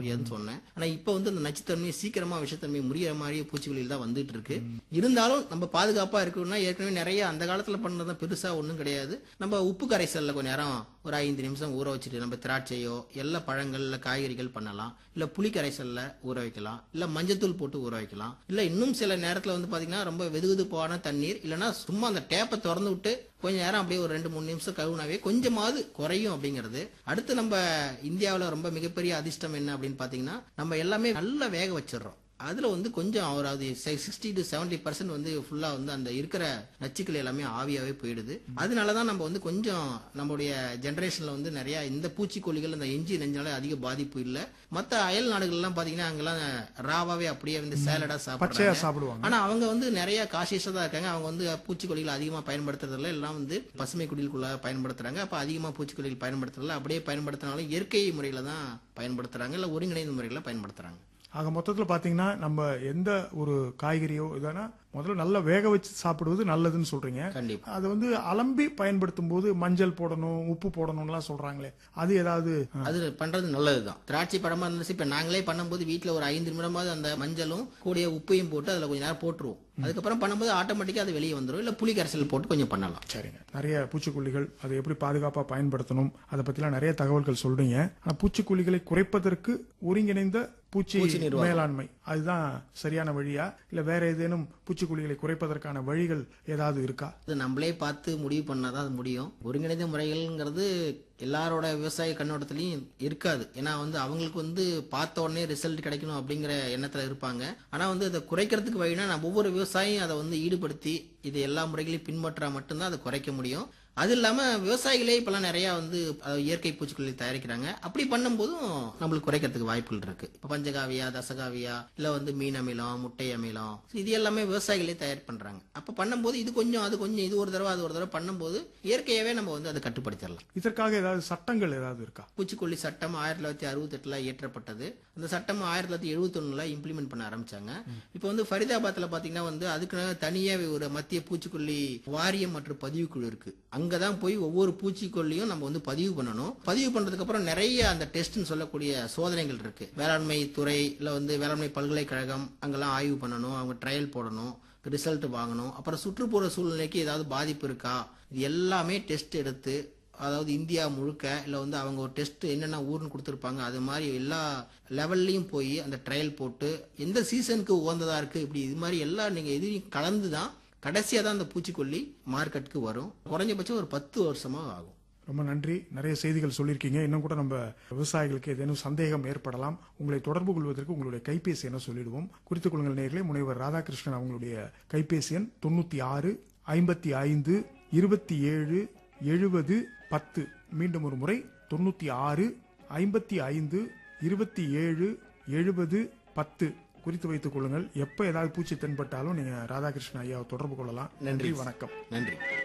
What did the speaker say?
தாக்கக்கூடியதுன்னு சொன்னேன் ஆனா இப்போ வந்து அந்த நச்சுத்தன்மை சீக்கிரமா விஷத்தன்மை முறிய மாதிரி பூச்சிக்கொல்லியில் தான் வந்துட்டு இருக்கு இருந்தாலும் நம்ம பாதுகாப்பா இருக்கணும்னா ஏற்கனவே நிறைய அந்த காலத்துல பண்ணதான் பெருசா ஒண்ணும் கிடையாது நம்ம உப்பு கரைசல்ல கொஞ்ச நேரம் ஒரு ஐந்து நிமிஷம் ஊற வச்சுட்டு நம்ம திராட்சையோ எல்லா பழங்கள் இல்ல காய்கறிகள் பண்ணலாம் இல்ல புளி கரைசல்ல ஊற வைக்கலாம் இல்ல மஞ்சத்தூள் போட்டு ஊற வைக்கலாம் இல்ல இன்னும் சில நேரத்துல வந்து பாத்தீங்கன்னா ரொம்ப வெதுவெதுப்பான தண்ணீர் இல்லைன்னா சும்மா அந்த டேப்பை திறந்து விட்டு கொஞ்ச நேரம் அப்படியே ஒரு ரெண்டு மூணு நிமிஷம் கழுவுனாவே கொஞ்சமாவது குறையும் அப்படிங்கிறது அடுத்து நம்ம இந்தியாவுல ரொம்ப மிகப்பெரிய அதிர்ஷ்டம் என்ன அப்படின்னு பாத்தீங்கன்னா நம்ம எல்லாமே நல்லா வேக வச்சிடுறோம் அதுல வந்து கொஞ்சம் அவர் அது சிக்ஸ்டி டு செவன்டி பர்சன்ட் வந்து ஃபுல்லா வந்து அந்த இருக்கிற நச்சுக்கள் எல்லாமே ஆவியாவே போயிடுது அதனாலதான் நம்ம வந்து கொஞ்சம் நம்மளுடைய ஜெனரேஷன்ல வந்து நிறைய இந்த பூச்சிக்கொல்லிகள் இந்த இஞ்சி நெஞ்சால அதிக பாதிப்பு இல்ல மத்த அயல் நாடுகள்லாம் பாத்தீங்கன்னா அங்கெல்லாம் ராவாவே அப்படியே வந்து சேலடா பச்சையா சாப்பிடுறாங்க சாப்பிடுவாங்க ஆனா அவங்க வந்து நிறைய காசியஸா தான் இருக்காங்க அவங்க வந்து பூச்சிக்கொல்லிகள் அதிகமா பயன்படுத்துறதுல எல்லாம் வந்து பசுமை குடிலுக்குள்ள பயன்படுத்துறாங்க அப்ப அதிகமா பூச்சிக்கொல்லிகள் பயன்படுத்துறதுல அப்படியே பயன்படுத்தினாலும் இயற்கை முறையில தான் பயன்படுத்துறாங்க இல்ல ஒருங்கிணைந்த முறையில பயன்படுத்துறாங்க ஆக மொத்தத்துல பாத்தீங்கன்னா நம்ம எந்த ஒரு காய்கறியோ இதனா முதல்ல நல்லா வேக வச்சு சாப்பிடுவது நல்லதுன்னு சொல்றீங்க கண்டிப்பா அது வந்து அலம்பி பயன்படுத்தும் போது மஞ்சள் போடணும் உப்பு போடணும்லாம் சொல்றாங்களே அது ஏதாவது அது பண்றது நல்லதுதான் திராட்சை பழமா இருந்துச்சு இப்ப நாங்களே பண்ணும்போது வீட்ல ஒரு ஐந்து நிமிடமாவது அந்த மஞ்சளும் கூடிய உப்பையும் போட்டு அதுல கொஞ்ச நேரம் போட்டுருவோம் அதுக்கப்புறம் பண்ணும்போது ஆட்டோமேட்டிக்கா அது வெளியே வந்துரும் இல்ல புளி கரைசல் போட்டு கொஞ்சம் பண்ணலாம் சரிங்க நிறைய பூச்சிக்கொல்லிகள் அதை எப்படி பாதுகாப்பா பயன்படுத்தணும் அதை பத்திலாம் நிறைய தகவல்கள் சொல்றீங்க ஆனா பூச்சிக்கொல்லிகளை குறைப்பதற்கு ஒருங்கிணைந்த பூச்சி பூச்சி நிர்வாகம். மேலாண்மை அதுதான் சரியான வழியா இல்ல வேற ஏதேனும் பூச்சிக்கொல்லிகளை குறைப்பதற்கான வழிகள் ஏதாவது இருக்கா அது நம்மளே பார்த்து முடிவு பண்ணாதான் அது முடியும் ஒருங்கிணைந்த முறைகள்ங்கிறது எல்லாரோட விவசாய கண்ணோட்டத்திலையும் இருக்காது ஏன்னா வந்து அவங்களுக்கு வந்து பார்த்த உடனே ரிசல்ட் கிடைக்கணும் அப்படிங்கிற எண்ணத்துல இருப்பாங்க ஆனா வந்து அதை குறைக்கிறதுக்கு வழினா நம்ம ஒவ்வொரு விவசாயியும் அதை வந்து ஈடுபடுத்தி இது எல்லா முறைகளையும் பின்பற்றா மட்டும்தான் அதை குறைக்க முடியும் அது இல்லாம விவசாயிகளே இப்பெல்லாம் நிறைய வந்து அஹ், இயற்கை பூச்சிக்கொல்லி தயாரிக்கிறாங்க அப்படி பண்ணும்போதும் நம்மளுக்கு குறைக்கிறதுக்கு வாய்ப்புகள் இருக்கு இப்ப பஞ்சகாவியா தசகாவியா இல்ல வந்து மீன் அமிலம் முட்டை அமிலம் இது எல்லாமே விவசாயிகளே தயார் பண்றாங்க அப்ப பண்ணும்போது இது கொஞ்சம் அது கொஞ்சம் இது ஒரு தடவை அது ஒரு தடவை பண்ணும்போது இயற்கையாவே நம்ம வந்து அதை கட்டுப்படுத்திடலாம் இதற்காக ஏதாவது சட்டங்கள் ஏதாவது இருக்கா பூச்சிக்கொல்லி சட்டம் ஆயிரத்தி தொள்ளாயிரத்தி அறுபத்தி எட்டுல இயற்றப்பட்டது அந்த சட்டம் ஆயிரத்தி தொள்ளாயிரத்தி எழுபத்தி ஒண்ணுல இம்ப்ளிமெண்ட் பண்ண ஆரம்பிச்சாங்க இப்போ வந்து ஃபரிதாபாத்ல பாத்தீங்கன்னா வந்து அதுக்கு தனியா ஒரு மத்திய பூச்சிக்கொல்லி வாரியம் மற்றும் பதிவுக்குழு இருக்கு அங்கதான் போய் ஒவ்வொரு பூச்சிக்கொல்லியும் நம்ம வந்து பதிவு பண்ணணும் பதிவு பண்றதுக்கு அப்புறம் நிறைய அந்த டெஸ்ட்னு சொல்லக்கூடிய சோதனைகள் இருக்கு வேளாண்மை துறை இல்ல வந்து வேளாண்மை பல்கலைக்கழகம் அங்கெல்லாம் ஆய்வு பண்ணணும் அவங்க ட்ரையல் போடணும் ரிசல்ட் வாங்கணும் அப்புறம் சுற்றுப்புற சூழ்நிலைக்கு ஏதாவது பாதிப்பு இருக்கா இது எல்லாமே டெஸ்ட் எடுத்து அதாவது இந்தியா முழுக்க இல்லை வந்து அவங்க ஒரு டெஸ்ட் என்னென்ன ஊர்னு கொடுத்துருப்பாங்க அது மாதிரி எல்லா லெவல்லையும் போய் அந்த ட்ரையல் போட்டு எந்த சீசனுக்கு உகந்ததா இருக்கு இப்படி இது மாதிரி எல்லா நீங்கள் இதையும் கலந்து தான் கடைசியாக தான் அந்த பூச்சிக்கொல்லி மார்க்கெட்டுக்கு வரும் குறைஞ்சபட்சம் ஒரு பத்து வருஷமா ஆகும் ரொம்ப நன்றி நிறைய செய்திகள் சொல்லியிருக்கீங்க இன்னும் கூட நம்ம விவசாயிகளுக்கு ஏதேனும் சந்தேகம் ஏற்படலாம் உங்களை தொடர்பு கொள்வதற்கு உங்களுடைய கைபேசி என சொல்லிடுவோம் குறித்துக் கொள்ளுங்கள் நேர்களே முனைவர் ராதாகிருஷ்ணன் அவங்களுடைய கைபேசி எண் தொண்ணூத்தி ஆறு ஐம்பத்தி ஐந்து இருபத்தி ஏழு எழுபது பத்து மீண்டும் ஒரு முறை தொண்ணூத்தி ஆறு ஐம்பத்தி ஐந்து இருபத்தி ஏழு எழுபது பத்து குறித்து வைத்துக் கொள்ளுங்கள் எப்ப ஏதாவது பூச்சி தென்பட்டாலும் நீங்க ராதாகிருஷ்ணன் ஐயாவை தொடர்பு கொள்ளலாம் நன்றி வணக்கம் நன்றி